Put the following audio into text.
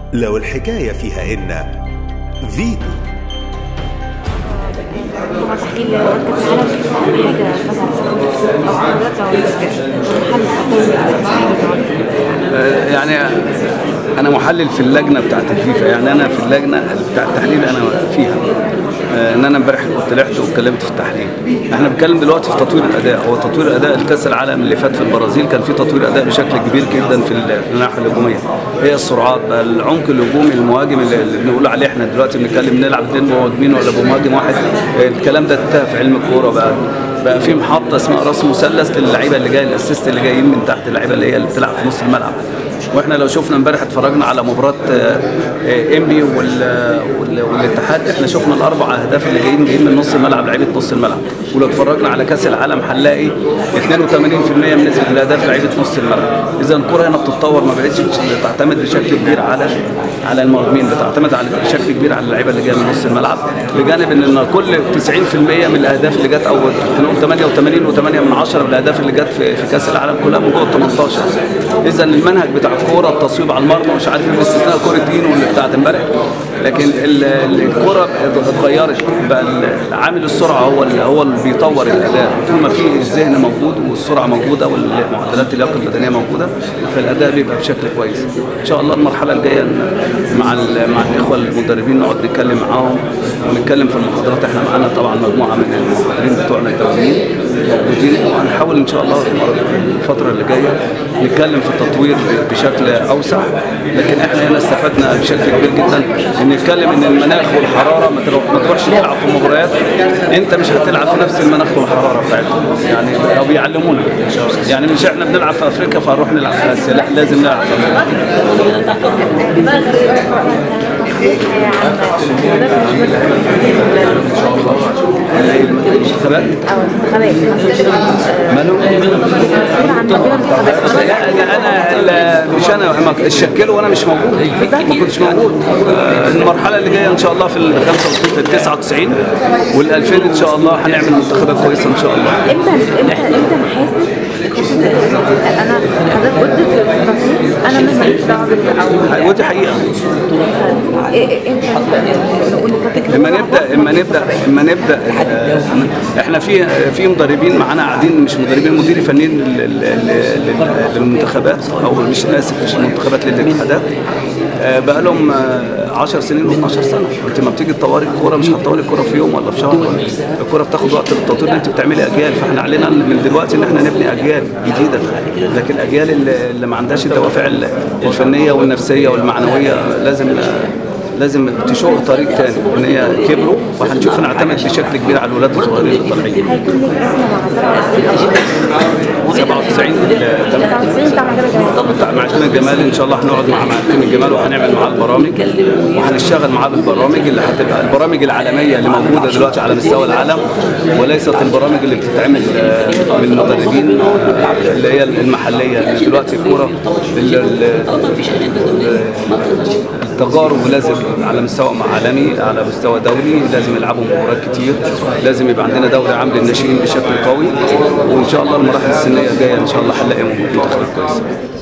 لو الحكاية فيها إن فيتو هو تحليل كاس العالم حاجه مثلا او حضرتك لو حل يعني انا محلل في اللجنه بتاعت الفيفا يعني انا في اللجنه بتاع التحليل انا فيها آه، ان انا امبارح طلعت واتكلمت في التحليل احنا بنتكلم دلوقتي في تطوير الاداء هو تطوير الاداء الكاس العالم اللي فات في البرازيل كان في تطوير اداء بشكل كبير جدا في ال- في الناحيه الهجوميه هي السرعات بقى العمق الهجومي المهاجم اللي اللي بنقول عليه احنا دلوقتي بنتكلم نلعب اثنين مهاجمين ولا بمهاجم واحد آه، الكلام ده انتهى في علم الكوره بقى بقى في محطه اسمها راس مثلث للعيبه اللي جايه الاسيست اللي جايين من تحت اللعيبه اللي هي اللي بتلعب في نص الملعب واحنا لو شفنا امبارح اتفرجنا على مباراه آه، آه، انبي وال- وال- والاتحاد احنا شفنا الاربع اهداف اللي جايين جايين من نص الملعب لعيبه نص الملعب ولو اتفرجنا على كاس العالم هنلاقي 82% من نسبه الاهداف لعيبه نص الملعب اذا الكره هنا بتتطور ما بقتش بتعتمد بشكل كبير على على المهاجمين بتعتمد على بشكل كبير على اللعيبه اللي جايه من نص الملعب بجانب ان إن كل 90% من الاهداف اللي جت او نقول 88 و8 من 10 من الاهداف اللي جت في, في كاس العالم كلها من جوه ال 18 اذا المنهج بتاع الكوره التصويب على المرمى مش عارف ايه باستثناء كره دينو اللي بتاعت امبارح لكن ال- ال- الكره اتغيرت بقى ال- عامل السرعه هو اللي هو اللي بيطور الاداء طول ما في الذهن موجود والسرعه موجوده والمعدلات اللياقه البدنيه موجوده فالاداء بيبقى بشكل كويس ان شاء الله المرحله الجايه ن- مع ال- مع الاخوه المدربين نقعد نتكلم معاهم ونتكلم في المحاضرات احنا معانا طبعا مجموعه من المحاضرين بتوعنا الدوليين موجودين وهنحاول ان شاء الله الفتره اللي جايه نتكلم في التطوير بشكل اوسع لكن احنا هنا استفدنا بشكل كبير جدا ان نتكلم ان المناخ والحراره ما تروح ما تروحش تلعب في مباريات انت مش هتلعب في نفس المناخ والحراره بتاعتهم يعني او بيعلمونا يعني مش احنا بنلعب في افريقيا فهنروح نلعب في اسيا لا لازم نلعب في افريقيا المنتخبات مالهم انا ال- مش انا ما- شكلوا وانا مش موجود ما كنتش موجود آه، المرحله اللي جايه ان شاء الله في ال 95 في ال 99 وال 2000 ان شاء الله هنعمل منتخبات كويسه ان شاء الله امتى امتى امتى نحاسب انا حضرتك قلت في التصوير انا مش ماليش دعوه بال- او ودي حقيقه إيه- إيه- امتى نقول لحضرتك اما نبدا اما نبدا اما نبدا آه، احنا في في مدربين معانا قاعدين مش مدربين مدير فنيين لل- لل- لل- للمنتخبات او مش اسف مش المنتخبات للاتحادات آه، بقى لهم 10 سنين و12 سنه انت ما بتيجي تطوري الكوره مش هتطوري الكوره في يوم ولا في شهر ولا الكوره بتاخد وقت للتطوير انت بتعملي اجيال فاحنا علينا من دلوقتي ان احنا نبني اجيال جديده لكن الاجيال اللي اللي ما عندهاش الدوافع الفنيه والنفسيه والمعنويه لازم لازم تشوف طريق تاني ان هي كبروا فهنشوف نعتمد بشكل كبير على الولاد الصغيرين اللي طالعين هيكون لك رسمه مع 97 ل 97 بتاع مجال الجمال بتاع معتمد الجمال ان شاء الله هنقعد مع معتمد الجمال وهنعمل معاه البرامج وهنشتغل معاه بالبرامج اللي هتبقى البرامج العالميه اللي موجوده دلوقتي على مستوى العالم وليست البرامج اللي بتتعمل آه، من المدربين آه، اللي هي المحليه لأن دلوقتي الكوره ال- ال- التجارب لازم على مستوى عالمي على مستوى دولي لازم يلعبوا مباريات كتير لازم يبقى عندنا دوري عام للناشئين بشكل قوي وان شاء الله المراحل السنيه الجايه ان شاء الله هنلاقي منتخبات كويسه